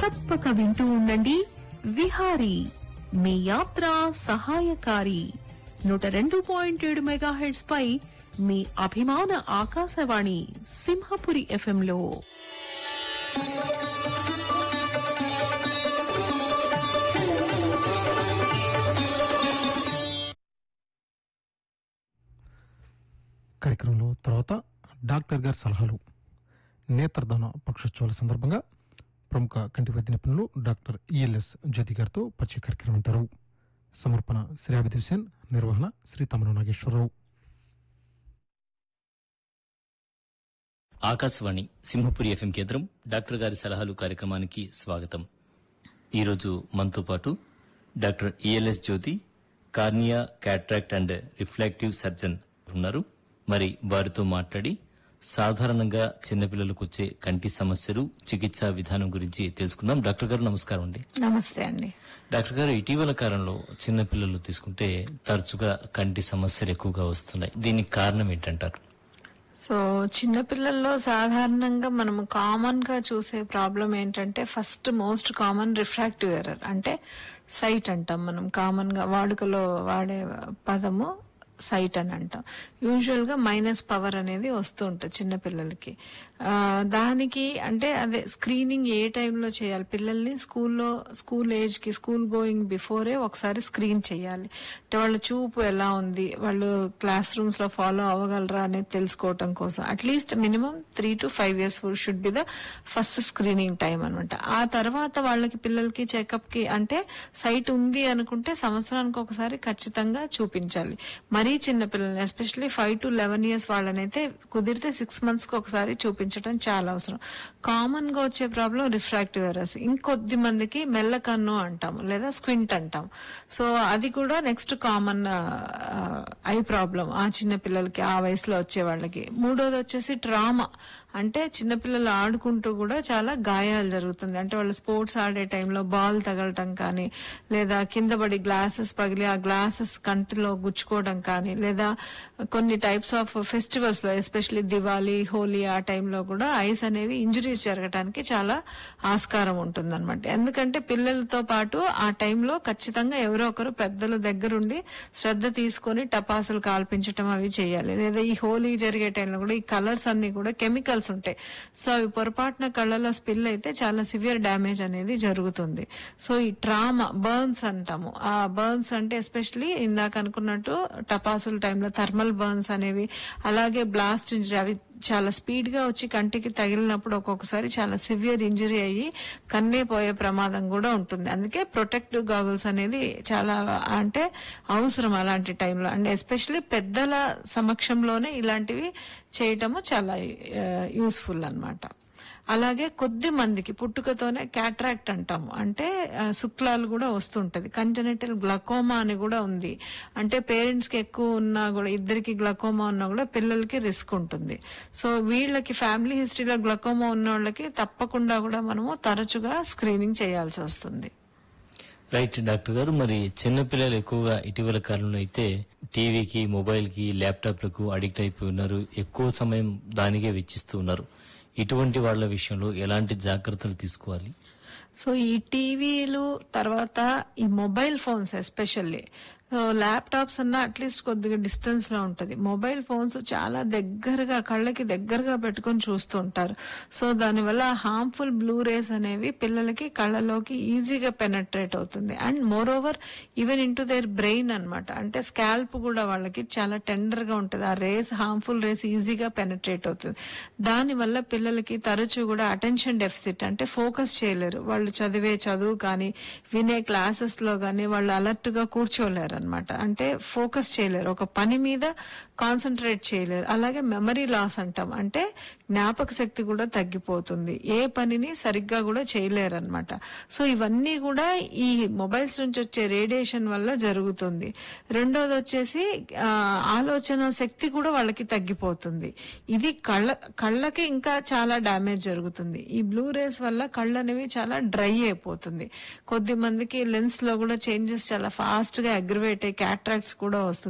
తప్పక వింటూ ఉండండి విహారీ మీ యాత్ర సహాయకారి నూట రెండు పాయింట్ ఏడు మెగాహెడ్స్ పై మీ అభిమాన ఆకాశవాణి సింహపురి ఎఫ్ఎంలో కార్యక్రమంలో తర్వాత డాక్టర్ గారి సలహాలు నేత్రదాన పక్షోత్సవాల సందర్భంగా ప్రముఖ కంటి వైద్య నిపుణులు డాక్టర్ ఈఎల్ఎస్ జ్యోతి గారితో పరిచయ కార్యక్రమం వింటారు సమర్పణ శ్రీ అభిద్ హుసేన్ నిర్వహణ శ్రీ తమన నాగేశ్వరరావు ఆకాశవాణి సింహపురి ఎఫ్ఎం కేంద్రం డాక్టర్ గారి సలహాలు కార్యక్రమానికి స్వాగతం ఈరోజు మనతో పాటు doctor ELS Jyothi cornea cataract and refractive surgeon ఉన్నారు మరి వారితో మాట్లాడి సాధారణంగా చిన్నపిల్లలకు వచ్చే కంటి సమస్యలు చికిత్సా విధానం గురించి తెలుసుకుందాం డాక్టర్ గారు నమస్కారం అండి నమస్తే అండి డాక్టర్ గారు ఇటీవల కాలంలో చిన్నపిల్లలు తీసుకుంటే తరచుగా కంటి సమస్యలు ఎక్కువగా వస్తున్నాయి దీనికి కారణం ఏంటంటారు సో చిన్నపిల్లల్లో సాధారణంగా మనము కామన్ గా చూసే ప్రాబ్లం ఏంటంటే first most common refractive error అంటే సైట్ అంటాం మనం కామన్ గా వాడుకలో వాడే పదము సైట్ అని అంటాం యూజువల్ గా మైనస్ పవర్ అనేది వస్తూ ఉంటుంది చిన్నపిల్లలకి ఆ, దానికి అంటే అదే స్క్రీనింగ్ ఏ టైంలో చేయాలి పిల్లల్ని స్కూల్లో స్కూల్ ఏజ్ కి స్కూల్ గోయింగ్ బిఫోరే ఒకసారి స్క్రీన్ చేయాలి అంటే వాళ్ళ చూపు ఎలా ఉంది వాళ్ళు క్లాస్ రూమ్స్ లో ఫాలో అవ్వగలరా అనేది తెలుసుకోవటం కోసం at least minimum three to five years should be the first screening time అనమాట ఆ తర్వాత వాళ్ళకి పిల్లలకి చెకప్ కి అంటే సైట్ ఉంది అనుకుంటే సంవత్సరానికి ఒకసారి ఖచ్చితంగా చూపించాలి మరీ చిన్న పిల్లల్ని especially five to eleven years వాళ్ళనైతే కుదిరితే సిక్స్ మంత్స్ కి ఒకసారి చూపించడం చాలా అవసరం కామన్ గా వచ్చే ప్రాబ్లం రిఫ్రాక్టివ్ ఎరర్స్ ఇంకొద్ది మందికి మెల్ల కన్ను అంటాం లేదా స్క్వింట్ అంటాం సో అది కూడా నెక్స్ట్ కామన్ ఐ ప్రాబ్లం ఆ చిన్న పిల్లలకి ఆ వయసులో వచ్చే వాళ్ళకి మూడోది వచ్చేసి ట్రామా అంటే చిన్నపిల్లలు ఆడుకుంటూ కూడా చాలా గాయాలు జరుగుతుంది అంటే వాళ్ళు స్పోర్ట్స్ ఆడే టైంలో బాల్ తగలటం కానీ లేదా కింద పడి గ్లాసెస్ పగిలి ఆ గ్లాసెస్ కంటిలో గుచ్చుకోవడం కానీ లేదా కొన్ని టైప్స్ ఆఫ్ ఫెస్టివల్స్ లో ఎస్పెషల్లీ దివాళీ హోలీ ఆ టైంలో కూడా ఐస్ అనేవి ఇంజురీస్ జరగడానికి చాలా ఆస్కారం ఉంటుంది అనమాట ఎందుకంటే పిల్లలతో పాటు ఆ టైంలో ఖచ్చితంగా ఎవరో ఒకరు పెద్దలు దగ్గరుండి శ్రద్ధ తీసుకొని టపాసులు కాల్పించటం అవి చేయాలి లేదా ఈ హోలీ జరిగే టైంలో కూడా ఈ కలర్స్ అన్ని కూడా కెమికల్స్ ఉంటాయి సో అవి పొరపాటున కళ్ళలో స్పిల్ అయితే చాలా సివియర్ డ్యామేజ్ అనేది జరుగుతుంది సో ఈ ట్రామా బర్న్స్ అంటాము ఆ బర్న్స్ అంటే ఎస్పెషలీ ఇందాక అనుకున్నట్టు టపాసుల టైంలో థర్మల్ బర్న్స్ అనేవి అలాగే బ్లాస్ట్ ఇంజరీ అవి చాలా స్పీడ్ గా వచ్చి కంటికి తగిలినప్పుడు ఒక్కొక్కసారి చాలా సివియర్ ఇంజరీ అయ్యి కన్నే పోయే ప్రమాదం కూడా ఉంటుంది అందుకే ప్రొటెక్టివ్ గాగుల్స్ అనేది చాలా అంటే అవసరం అలాంటి టైంలో అండ్ ఎస్పెషల్లీ పెద్దల సమక్షంలోనే ఇలాంటివి చేయటము చాలా యూస్ఫుల్ అన్నమాట అలాగే కొద్ది మందికి పుట్టుకతోనే క్యాట్రాక్ట్ అంటాము అంటే ఆ, శుక్లాలు కూడా వస్తుంటది కంజనెటల్ గ్లకోమా అని కూడా ఉంది అంటే పేరెంట్స్ కి ఎక్కువ ఉన్నా కూడా ఇద్దరికి గ్లకోమా ఉన్నా కూడా పిల్లలకి రిస్క్ ఉంటుంది సో వీళ్ళకి ఫ్యామిలీ హిస్టరీలో గ్లకోమా ఉన్న వాళ్ళకి తప్పకుండా కూడా మనము తరచుగా స్క్రీనింగ్ చేయాల్సి వస్తుంది రైట్ డాక్టర్ గారు మరి చిన్నపిల్లలు ఎక్కువగా ఇటీవల కాలంలో అయితే టీవీకి మొబైల్ కి ల్యాప్టాప్లకు అడిక్ట్ అయిపోయి ఉన్నారు ఎక్కువ సమయం దానికే వెచ్చిస్తూ ఉన్నారు ఇటువంటి వాళ్ళ విషయంలో ఎలాంటి జాగ్రత్తలు తీసుకోవాలి సో ఈ టీవీలు తర్వాత ఈ mobile phones especially so laptops అన్నా అట్లీస్ట్ కొద్దిగా డిస్టెన్స్ లో ఉంటది మొబైల్ ఫోన్స్ చాలా దగ్గరగా కళ్ళకి దగ్గరగా పెట్టుకొని చూస్తూ ఉంటారు సో దానివల్ల హార్మ్ఫుల్ బ్లూ రేస్ అనేవి పిల్లలకి కళ్ళలోకి ఈజీగా పెనట్రేట్ అవుతుంది and more over even into there brain అనమాట అంటే స్కాల్ప్ కూడా వాళ్ళకి చాలా టెండర్ గా ఉంటుంది ఆ రేస్ హార్మ్ఫుల్ రేస్ ఈజీగా పెనట్రేట్ అవుతుంది దానివల్ల పిల్లలకి తరచూ కూడా అటెన్షన్ డెఫిసిట్ అంటే ఫోకస్ చేయలేరు వాళ్ళు చదివే చదువు కానీ వినే క్లాసెస్ లో కానీ వాళ్ళు అలర్ట్ గా కూర్చోలేరు అనమాట అంటే ఫోకస్ చేయలేరు ఒక పని మీద కాన్సన్ట్రేట్ చేయలేరు అలాగే మెమరీ లాస్ అంటాం అంటే జ్ఞాపక శక్తి కూడా తగ్గిపోతుంది ఏ పనిని సరిగ్గా కూడా చేయలేరు అనమాట సో ఇవన్నీ కూడా ఈ మొబైల్స్ నుంచి వచ్చే రేడియేషన్ వల్ల జరుగుతుంది రెండోది వచ్చేసి ఆ, ఆలోచన శక్తి కూడా వాళ్ళకి తగ్గిపోతుంది ఇది కళ్ళ కళ్ళకి ఇంకా చాలా డ్యామేజ్ జరుగుతుంది ఈ బ్లూ రేస్ వల్ల కళ్ళు అనేవి చాలా డ్రై అయిపోతుంది కొద్ది మందికి లెన్స్ లో కూడా చేంజెస్ చాలా ఫాస్ట్ గా అగ్రివేట్ అయ్యి క్యాట్రాక్ట్స్ కూడా వస్తుంది